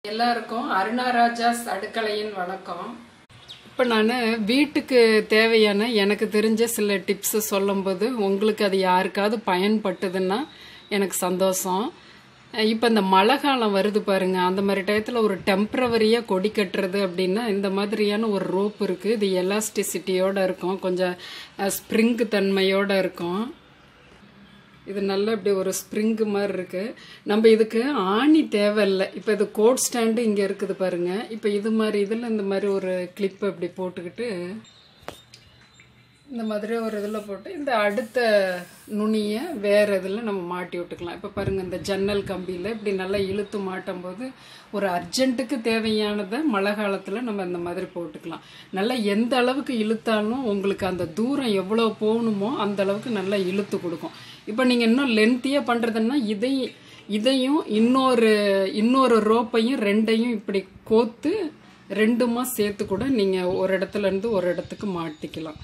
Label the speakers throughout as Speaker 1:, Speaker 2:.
Speaker 1: எல்லாருக்கும் அருணாராஜாஸ் அடுக்கலையின் வணக்கம் இப்போ நான் வீட்டுக்கு தேவையான எனக்கு தெரிஞ்ச சில டிப்ஸ் சொல்லும்போது உங்களுக்கு அது யாருக்காவது பயன்பட்டதுன்னா எனக்கு சந்தோஷம் இப்போ இந்த மழை காலம் வருது பாருங்க அந்த மாதிரி டயத்தில் ஒரு டெம்பரவரியாக கொடி கட்டுறது அப்படின்னா இந்த மாதிரியான ஒரு ரோப் இருக்குது இது எலாஸ்டிசிட்டியோட இருக்கும் கொஞ்சம் ஸ்ப்ரிங் தன்மையோட இருக்கும் இது நல்ல இப்படி ஒரு ஸ்ப்ரிங்கு மாதிரி இருக்கு நம்ம இதுக்கு ஆணி தேவையில்லை இப்போ இது கோட் ஸ்டாண்டு இங்கே இருக்குது பாருங்க இப்போ இது மாதிரி இதில் இந்த மாதிரி ஒரு கிளிப் இப்படி போட்டுக்கிட்டு இந்த மாதிரி ஒரு இதில் போட்டு இந்த அடுத்த நுனியை வேறு இதில் நம்ம மாட்டி விட்டுக்கலாம் இப்போ பாருங்கள் இந்த ஜன்னல் கம்பியில் இப்படி நல்லா இழுத்து மாட்டும் போது ஒரு அர்ஜென்ட்டுக்கு தேவையானதை மழை காலத்தில் நம்ம இந்த மாதிரி போட்டுக்கலாம் நல்லா எந்த அளவுக்கு இழுத்தாலும் உங்களுக்கு அந்த தூரம் எவ்வளோ போகணுமோ அந்த அளவுக்கு நல்லா இழுத்து கொடுக்கும் இப்போ நீங்கள் இன்னும் லென்த்தியாக பண்ணுறதுன்னா இதை இதையும் இன்னொரு இன்னொரு ரோப்பையும் ரெண்டையும் இப்படி கோத்து ரெண்டுமா சேர்த்து கூட நீங்கள் ஒரு இடத்துல இருந்து ஒரு இடத்துக்கு மாட்டிக்கலாம்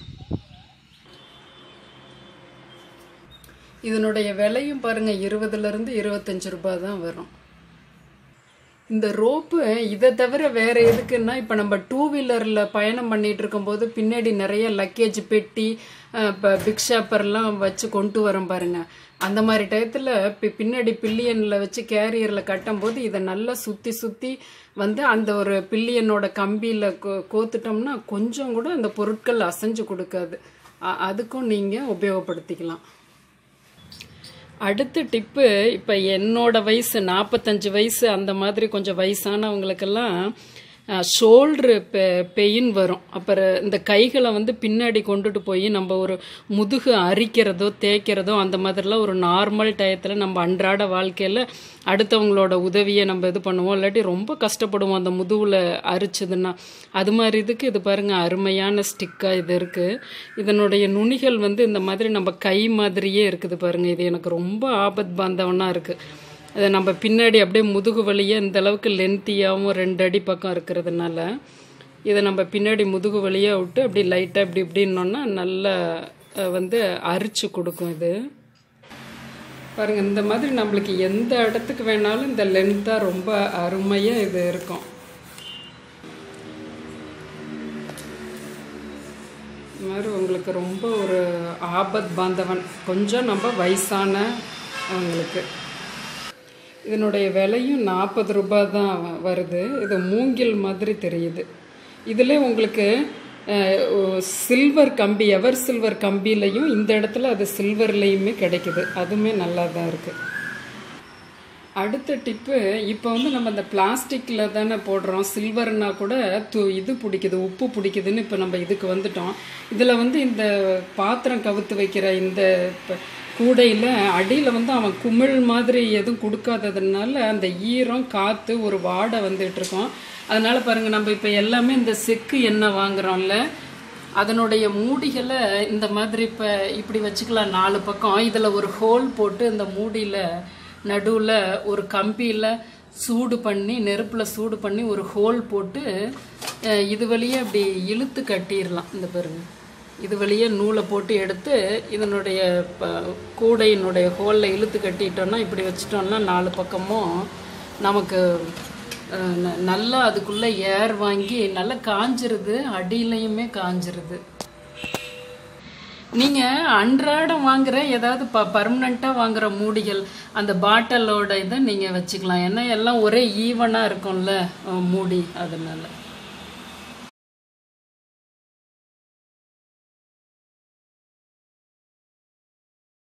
Speaker 1: இதனுடைய விலையும் பாருங்க இருபதுல இருந்து இருபத்தஞ்சு ரூபாய் தான் வரும் இந்த ரோப்பு இதை தவிர வேற எதுக்குன்னா இப்போ நம்ம டூ வீலரில் பயணம் பண்ணிட்டு இருக்கும்போது பின்னாடி நிறைய லக்கேஜ் பெட்டி இப்போ பிக் ஷாப்பர்லாம் வச்சு கொண்டு வரோம் பாருங்க அந்த மாதிரி டயத்தில் பின்னாடி பில்லியனில் வச்சு கேரியரில் கட்டும்போது இதை நல்லா சுற்றி சுற்றி வந்து அந்த ஒரு பில்லியனோட கம்பியில் கோ கோத்துட்டோம்னா கொஞ்சம் கூட அந்த பொருட்கள் அசைஞ்சு கொடுக்காது அதுக்கும் நீங்கள் உபயோகப்படுத்திக்கலாம் அடுத்த டிப்பு இப்போ என்னோட வயசு நாற்பத்தஞ்சு வயசு அந்த மாதிரி கொஞ்சம் வயசானவங்களுக்கெல்லாம் ஷோல்ட்ரு பெ பெயின் வரும் அப்புறம் இந்த கைகளை வந்து பின்னாடி கொண்டுட்டு போய் நம்ம ஒரு முதுகு அரிக்கிறதோ தேய்க்கிறதோ அந்த மாதிரிலாம் ஒரு நார்மல் டயத்தில் நம்ம அன்றாட வாழ்க்கையில் அடுத்தவங்களோட உதவியை நம்ம இது பண்ணுவோம் இல்லாட்டி ரொம்ப கஷ்டப்படுவோம் அந்த முதுகில் அரிச்சதுன்னா அது மாதிரி இதுக்கு இது பாருங்கள் அருமையான ஸ்டிக்காக இது இருக்குது இதனுடைய நுனிகள் வந்து இந்த மாதிரி நம்ம கை மாதிரியே இருக்குது பாருங்கள் இது எனக்கு ரொம்ப ஆபத் பாந்தவனாக இருக்குது அதை நம்ம பின்னாடி அப்படியே முதுகு வழியாக இந்த அளவுக்கு லென்த்தியாகவும் ரெண்டு அடி பக்கம் இருக்கிறதுனால இதை நம்ம பின்னாடி முதுகு வழியாக விட்டு அப்படி லைட்டாக இப்படி இப்படின்னோன்னா நல்லா வந்து அரிச்சு கொடுக்கும் இது பாருங்கள் இந்த மாதிரி நம்மளுக்கு எந்த இடத்துக்கு வேணாலும் இந்த லென்த்தாக ரொம்ப அருமையாக இது இருக்கும் இது மாதிரி உங்களுக்கு ரொம்ப ஒரு ஆபத் பாந்தவன் கொஞ்சம் நம்ம வயசான அவங்களுக்கு இதனுடைய விலையும் நாற்பது ரூபாய் தான் வருது இது மூங்கில் மாதிரி தெரியுது இதில் உங்களுக்கு சில்வர் கம்பி எவர் சில்வர் கம்பிலையும் இந்த இடத்துல அது சில்வர்லேயுமே கிடைக்குது அதுவுமே நல்லா தான் இருக்குது அடுத்த டிப்பு இப்போ வந்து நம்ம இந்த பிளாஸ்டிக்கில் தானே போடுறோம் சில்வர்னா கூட து இது பிடிக்குது உப்பு பிடிக்குதுன்னு இப்போ நம்ம இதுக்கு வந்துட்டோம் இதில் வந்து இந்த பாத்திரம் கவுத்து வைக்கிற இந்த கூடையில் அடியில் வந்து அவன் குமிழ் மாதிரி எதுவும் கொடுக்காததுனால அந்த ஈரம் காற்று ஒரு வாடை வந்துட்டு இருக்கோம் அதனால பாருங்க நம்ம இப்போ எல்லாமே இந்த செக்கு எண்ணெய் வாங்குறோம்ல அதனுடைய மூடிகளை இந்த மாதிரி இப்போ இப்படி வச்சுக்கலாம் நாலு பக்கம் இதில் ஒரு ஹோல் போட்டு இந்த மூடியில் நடுவில் ஒரு கம்பியில் சூடு பண்ணி நெருப்பில் சூடு பண்ணி ஒரு ஹோல் போட்டு இது வழியே அப்படி இழுத்து கட்டிடலாம் இந்த பாருங்க இது வழியே நூலை போட்டு எடுத்து இதனுடைய கூடையினுடைய ஹோலில் இழுத்து கட்டிட்டோம்னா இப்படி வச்சிட்டோம்னா நாலு பக்கமும் நமக்கு நல்லா அதுக்குள்ளே ஏர் வாங்கி நல்லா காஞ்சிருது அடியிலையுமே காஞ்சிருது நீங்கள் அன்றாடம் வாங்குற ஏதாவது ப பர்மனண்ட்டாக வாங்குற மூடிகள் அந்த பாட்டிலோட இதை நீங்கள் வச்சுக்கலாம் ஏன்னா எல்லாம் ஒரே ஈவனாக இருக்கும்ல மூடி அதனால